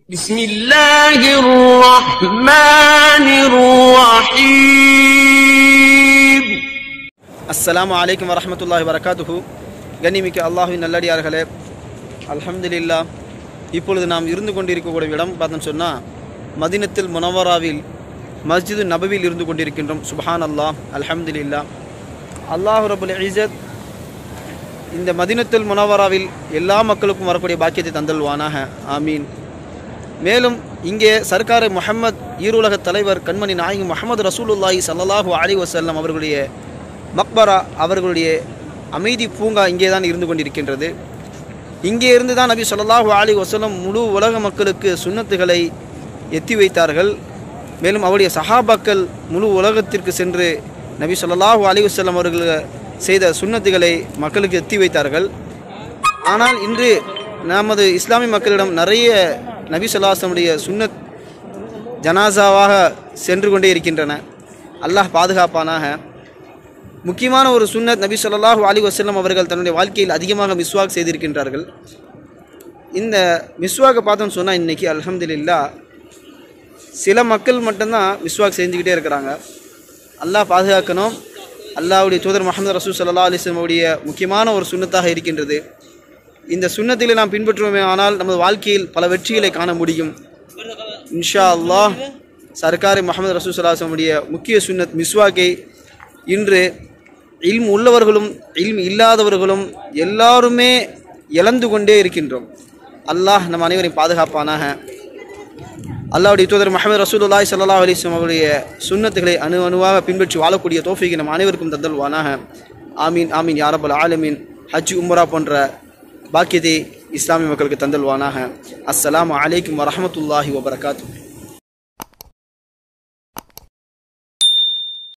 بسم الله الرحمن الرحيم அஸ்ஸலாமு அலைக்கும் வரஹ்மத்துல்லாஹி வரகாத்துஹு கண்ணிமிக்க அல்லாஹுவின் நல்லடியார்களே அல்ஹம்துலில்லா இப்பொழுது நாம் இருந்து கொண்டிருக்கக்கூடிய இடம் பார்த்தோம்னு சொன்னால் மதினத்தில் முனவராவில் மஸ்ஜிது நபவியில் இருந்து கொண்டிருக்கின்றோம் சுபஹான் அல்லாஹ் அல்ஹம்துலில்லா அல்லாஹ் ரபுல் இஸத் இந்த மதினத்துல் முனவராவில் எல்லா மக்களுக்கும் வரக்கூடிய பாக்கியத்தை தந்தல்வானாக ஆமீன் மேலும் இங்கே சர்க்கார் முஹம்மத் ஈருலக தலைவர் கண்மணி நாயகி முஹம்மது ரசூலுல்லாஹி ஸல்லல்லாஹு அலைஹி வஸல்லம் அவர்களுடைய மக்பரா அவர்களுடைய அமைதி பூங்கா இங்கே தான் இருந்து கொண்டிருக்கின்றது இங்கே இருந்து தான் நபி ஸல்லல்லாஹு அலைஹி வஸல்லம் முழு உலக மக்களுக்கு சுன்னத்துகளை எத்தி வைத்தார்கள் மேலும் அவருடைய சஹாபாக்கள் முழு உலகத்திற்கு சென்று நபி ஸல்லல்லாஹு அலைஹி வஸல்லம் அவர்கள் செய்த சுன்னத்துகளை மக்களுக்கு எத்தி வைத்தார்கள் ஆனால் இன்று நமது இஸ்லாமிய மக்களிடம் நிறைய நபி சொல்லாசனுடைய சுன்னத் ஜனாசாவாக சென்று கொண்டே இருக்கின்றன அல்லாஹ் பாதுகாப்பானாக முக்கியமான ஒரு சுன்னத் நபி ஸல்லல்லாஹு அலைஹி வஸல்லம் அவர்கள் தன்னுடைய வாழ்க்கையில் அதிகமாக மிஸ்வாக் செய்திருக்கின்றார்கள் இந்த மிஸ்வாக்கை பார்த்தோம்னு சொன்னால் இன்றைக்கி அல்ஹம்துலில்லா சில மக்கள் மட்டும்தான் மிஸ்வாக் செஞ்சுக்கிட்டே இருக்கிறாங்க அல்லாஹ் பாதுகாக்கணும் அல்லாஹ்வுடைய தூதர் முகமது ரசூல் சல்லா அலிஸ்லம் உடைய முக்கியமான ஒரு சுன்னத்தாக இருக்கின்றது இந்த சுன்னத்திலே நாம் பின்பற்றுவோமே ஆனால் நமது வாழ்க்கையில் பல வெற்றிகளை காண முடியும் இன்ஷா அல்லாஹ் சர்க்காரி முகமது ரசூல் சல்லாஹம் உடைய முக்கிய சுன்னத் மிஸ்வாக்கை இன்று இல்ம் உள்ளவர்களும் இல்ம் இல்லாதவர்களும் எல்லாருமே இழந்து கொண்டே இருக்கின்றோம் அல்லாஹ் நம் அனைவரையும் பாதுகாப்பானாக அல்லாஹ்வுடைய தூதர் முஹம்மது ரசூலுல்லாஹி ஸல்லல்லாஹு அலைஹி வஸல்லம் அவருடைய சுன்னத்துகளை அணு அணுவாக பின்பற்றி வாழக்கூடிய தோஃபிக்கு நம் அனைவருக்கும் தந்தல்வானாக ஆமீன் ஆமீன் யா ரப்பல் ஆலமீன் ஹஜ் உம்ரா போன்ற பாக்கியத்தை இஸ்லாமிய மக்களுக்கு தந்தல்வானாக அஸ்ஸலாமு அலைக்கும் வரஹ்மத்துல்லாஹி வபரகாத்துஹு